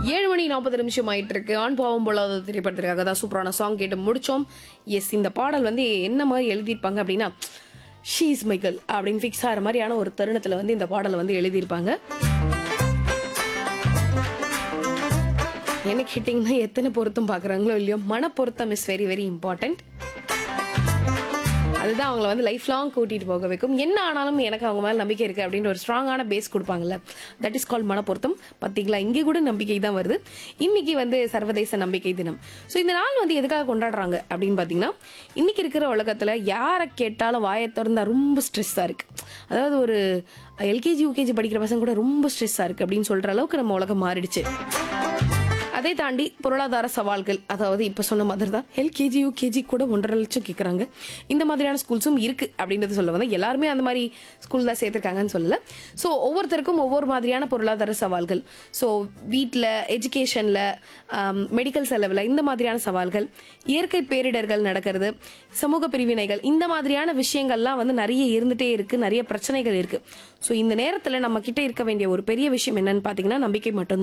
ஏழு மணி நாற்பது நிமிஷம் ஆயிட்டு இருக்கு ஆண் பாவம் போலாத திரைப்படத்திற்காக தான் சூப்பரான சாங் கேட்டு முடிச்சோம் எஸ் இந்த பாடல் வந்து என்ன மாதிரி எழுதியிருப்பாங்க அப்படின்னா ஷீஸ் மைக்கேல் அப்படின்னு ஃபிக்ஸ் ஆகிற மாதிரியான ஒரு தருணத்தில் வந்து இந்த பாடலை வந்து எழுதியிருப்பாங்க எனக்கு ஹிட்டிங்னா எத்தனை பொருத்தம் பார்க்குறாங்களோ இல்லையோ மன பொருத்தம் இஸ் வெரி வெரி இம்பார்ட்டன்ட் அதுதான் அவங்கள வந்து லைஃப் லாங் கூட்டிட்டு போக வைக்கும் என்ன ஆனாலும் எனக்கு அவங்க மேல நம்பிக்கை இருக்கு அப்படின்ற ஒரு ஸ்ட்ராங்கான பேஸ் கொடுப்பாங்கல்ல தட் இஸ் கால் மனப்பொருத்தம் பார்த்தீங்களா இங்கே கூட நம்பிக்கை தான் வருது இன்னைக்கு வந்து சர்வதேச நம்பிக்கை தினம் ஸோ இந்த நாள் வந்து எதுக்காக கொண்டாடுறாங்க அப்படின்னு பார்த்தீங்கன்னா இன்னைக்கு இருக்கிற உலகத்தில் யாரை கேட்டாலும் வாயை திறந்தா ரொம்ப ஸ்ட்ரெஸ்ஸாக இருக்கு அதாவது ஒரு எல்கேஜி யூகேஜி படிக்கிற பசங்க கூட ரொம்ப ஸ்ட்ரெஸ்ஸாக இருக்கு அப்படின்னு சொல்ற அளவுக்கு நம்ம உலகம் மாறிடுச்சு அதை தாண்டி பொருளாதார சவால்கள் அதாவது இப்போ சொன்ன மாதிரி தான் எல்கேஜி யூகேஜி கூட ஒன்றரை லட்சம் கேட்குறாங்க இந்த மாதிரியான ஸ்கூல்ஸும் இருக்கு அப்படின்றது சொல்ல வந்து எல்லாருமே அந்த மாதிரி ஸ்கூல் தான் சேர்த்துருக்காங்கன்னு சொல்லல ஸோ ஒவ்வொருத்தருக்கும் ஒவ்வொரு மாதிரியான பொருளாதார சவால்கள் ஸோ வீட்டில் எஜுகேஷனில் மெடிக்கல் செலவில் இந்த மாதிரியான சவால்கள் இயற்கை பேரிடர்கள் நடக்கிறது சமூக பிரிவினைகள் இந்த மாதிரியான விஷயங்கள்லாம் வந்து நிறைய இருந்துட்டே இருக்கு நிறைய பிரச்சனைகள் இருக்கு ஸோ இந்த நேரத்தில் நம்ம கிட்ட இருக்க வேண்டிய ஒரு பெரிய விஷயம் என்னன்னு பார்த்தீங்கன்னா நம்பிக்கை மட்டும்தான்